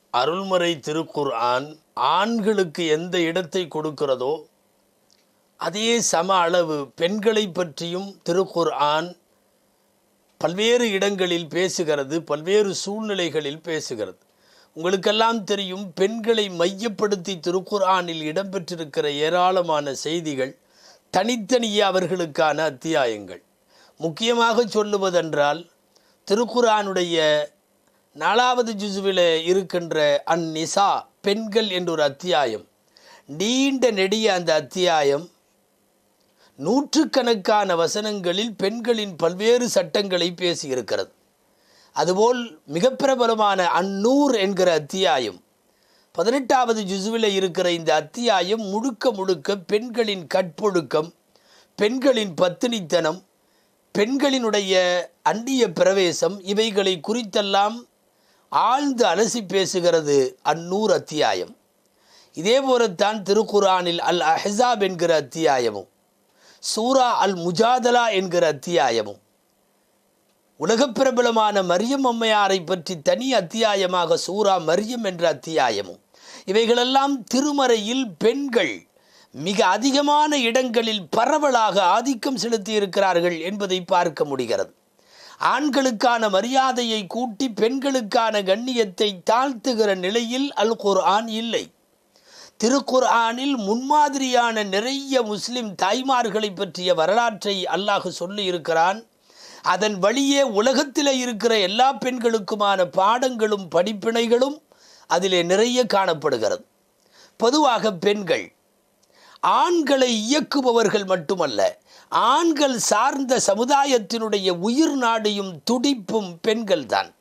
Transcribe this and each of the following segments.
அருள்மறை திருக்குர்ஆன் ஆண்களுக்கு எந்த இடத்தை கொடுக்கிறதோ அதே சம அளவு பெண்களை பற்றியும் திருக்குர்ஆன் பல்வேறு இடங்களில் பேசுகிறது பல்வேறு சூழ்நிலைகளில் பேசுகிறது உங்களுக்கெல்லாம் தெரியும் பெண்களை மையப்படுத்தி திருக்குர்ஆனில் இடம்பெற்றிருக்கிற ஏராளமான செய்திகள் தனித்தனியே அவர்களுக்கான அத்தியாயங்கள் முக்கியமாக சொல்லுவதென்றால் திருக்குர்ஆனுடைய நாலாவது ஜுசுவில் இருக்கின்ற அந்நிசா பெண்கள் என்ற ஒரு அத்தியாயம் நீண்ட நெடிய அந்த அத்தியாயம் நூற்றுக்கணக்கான வசனங்களில் பெண்களின் பல்வேறு சட்டங்களை பேசியிருக்கிறது அதுபோல் மிக பிரபலமான அந்நூர் என்கிற அத்தியாயம் பதினெட்டாவது ஜுசுவில் இருக்கிற இந்த அத்தியாயம் முழுக்க முழுக்க பெண்களின் கற்பொழுக்கம் பெண்களின் பத்தினித்தனம் பெண்களினுடைய அந்நிய பிரவேசம் இவைகளை குறித்தெல்லாம் ஆழ்ந்து அலசி பேசுகிறது அந்நூறு அத்தியாயம் இதே போலத்தான் திருக்குரானில் அல் அஹ்ஸாப் என்கிற அத்தியாயமும் சூரா அல் முஜாதலா என்கிற அத்தியாயமும் உலகப் பிரபலமான மரியம் அம்மையாரை பற்றி தனி அத்தியாயமாக சூரா மரியம் என்ற அத்தியாயமும் இவைகளெல்லாம் திருமறையில் பெண்கள் மிக அதிகமான இடங்களில் பரவலாக ஆதிக்கம் செலுத்தி இருக்கிறார்கள் என்பதை பார்க்க முடிகிறது ஆண்களுக்கான மரியாதையை கூட்டி பெண்களுக்கான கண்ணியத்தை தாழ்த்துகிற நிலையில் அல் குர்ஆன் இல்லை திருக்குர்ஆனில் முன்மாதிரியான நிறைய முஸ்லிம் தாய்மார்களை பற்றிய வரலாற்றை அல்லாஹ் சொல்லி இருக்கிறான் அதன் வழியே உலகத்தில் இருக்கிற எல்லா பெண்களுக்குமான பாடங்களும் படிப்பினைகளும் அதிலே நிறைய காணப்படுகிறது பொதுவாக பெண்கள் ஆண்களை இயக்குபவர்கள் மட்டுமல்ல ஆண்கள் சார்ந்த சமுதாயத்தினுடைய உயிர் நாடியும் துடிப்பும் பெண்கள்தான்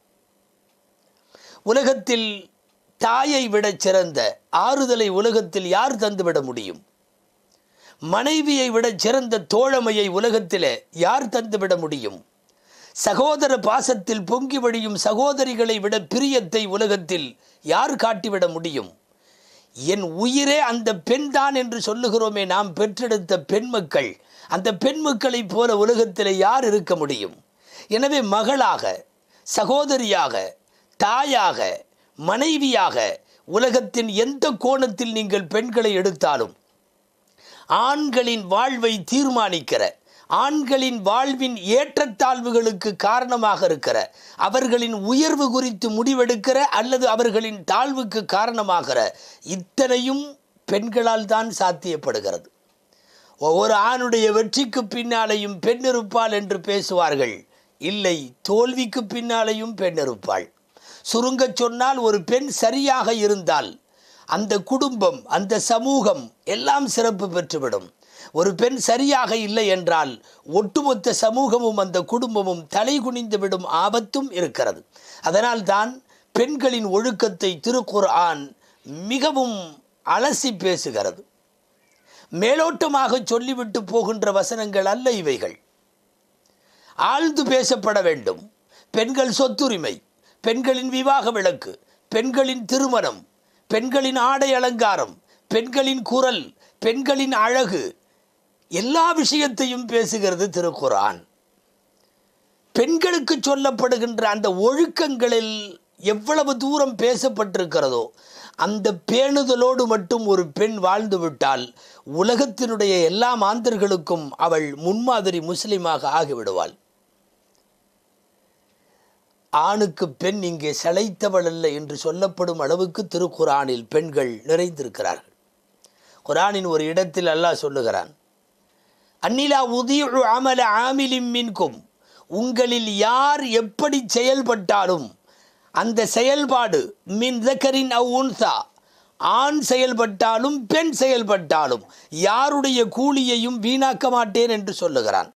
உலகத்தில் தாயை விட சிறந்த ஆறுதலை உலகத்தில் யார் தந்துவிட முடியும் மனைவியை விட சிறந்த தோழமையை உலகத்தில் யார் தந்துவிட முடியும் சகோதர பாசத்தில் பொங்கி வழியும் சகோதரிகளை விட பிரியத்தை உலகத்தில் யார் காட்டிவிட முடியும் என் உயிரே அந்த பெண்தான் என்று சொல்லுகிறோமே நாம் பெற்றெடுத்த பெண் மக்கள் அந்த பெண் மக்களைப் போல உலகத்தில் யார் இருக்க முடியும் எனவே மகளாக சகோதரியாக தாயாக மனைவியாக உலகத்தின் எந்த கோணத்தில் நீங்கள் பெண்களை எடுத்தாலும் ஆண்களின் வாழ்வை தீர்மானிக்கிற ஆண்களின் வாழ்வின் ஏற்றத்தாழ்வுகளுக்கு காரணமாக இருக்கிற அவர்களின் உயர்வு குறித்து முடிவெடுக்கிற அல்லது அவர்களின் தாழ்வுக்கு காரணமாகிற இத்தனையும் பெண்களால் தான் சாத்தியப்படுகிறது ஒவ்வொரு ஆணுடைய வெற்றிக்கு பின்னாலேயும் பெண் இருப்பாள் என்று பேசுவார்கள் இல்லை தோல்விக்கு பின்னாலேயும் பெண் இருப்பாள் சுருங்கச் சொன்னால் ஒரு பெண் சரியாக இருந்தால் அந்த குடும்பம் அந்த சமூகம் எல்லாம் சிறப்பு பெற்றுவிடும் ஒரு பெண் சரியாக இல்லை என்றால் ஒட்டுமொத்த சமூகமும் அந்த குடும்பமும் தலை குனிந்து விடும் ஆபத்தும் இருக்கிறது அதனால் தான் பெண்களின் ஒழுக்கத்தை திருக்குர்ஆன் மிகவும் அலசி பேசுகிறது மேலோட்டமாக சொல்லிவிட்டு போகின்ற வசனங்கள் அல்ல இவைகள் ஆழ்ந்து பேசப்பட வேண்டும் பெண்கள் சொத்துரிமை பெண்களின் விவாக விளக்கு பெண்களின் திருமணம் பெண்களின் ஆடை அலங்காரம் பெண்களின் குரல் பெண்களின் அழகு எல்லா விஷயத்தையும் பேசுகிறது திருக்குரான் பெண்களுக்கு சொல்லப்படுகின்ற அந்த ஒழுக்கங்களில் எவ்வளவு தூரம் பேசப்பட்டிருக்கிறதோ அந்த பேணுதலோடு மட்டும் ஒரு பெண் வாழ்ந்து விட்டால் உலகத்தினுடைய எல்லா மாந்தர்களுக்கும் அவள் முன்மாதிரி முஸ்லிமாக ஆகிவிடுவாள் ஆணுக்கு பெண் இங்கே சளைத்தவள் அல்ல என்று சொல்லப்படும் அளவுக்கு திருக்குரானில் பெண்கள் நிறைந்திருக்கிறார்கள் குரானின் ஒரு இடத்தில் அல்லாஹ் சொல்லுகிறான் அந்நிலா உதியு அமல ஆமிலிம் மின்கும் உங்களில் யார் எப்படி செயல்பட்டாலும் அந்த செயல்பாடு மின் தக்கரின் அவ் உன்சா ஆண் செயல்பட்டாலும் பெண் செயல்பட்டாலும் யாருடைய கூலியையும் வீணாக்க மாட்டேன் என்று சொல்லுகிறான்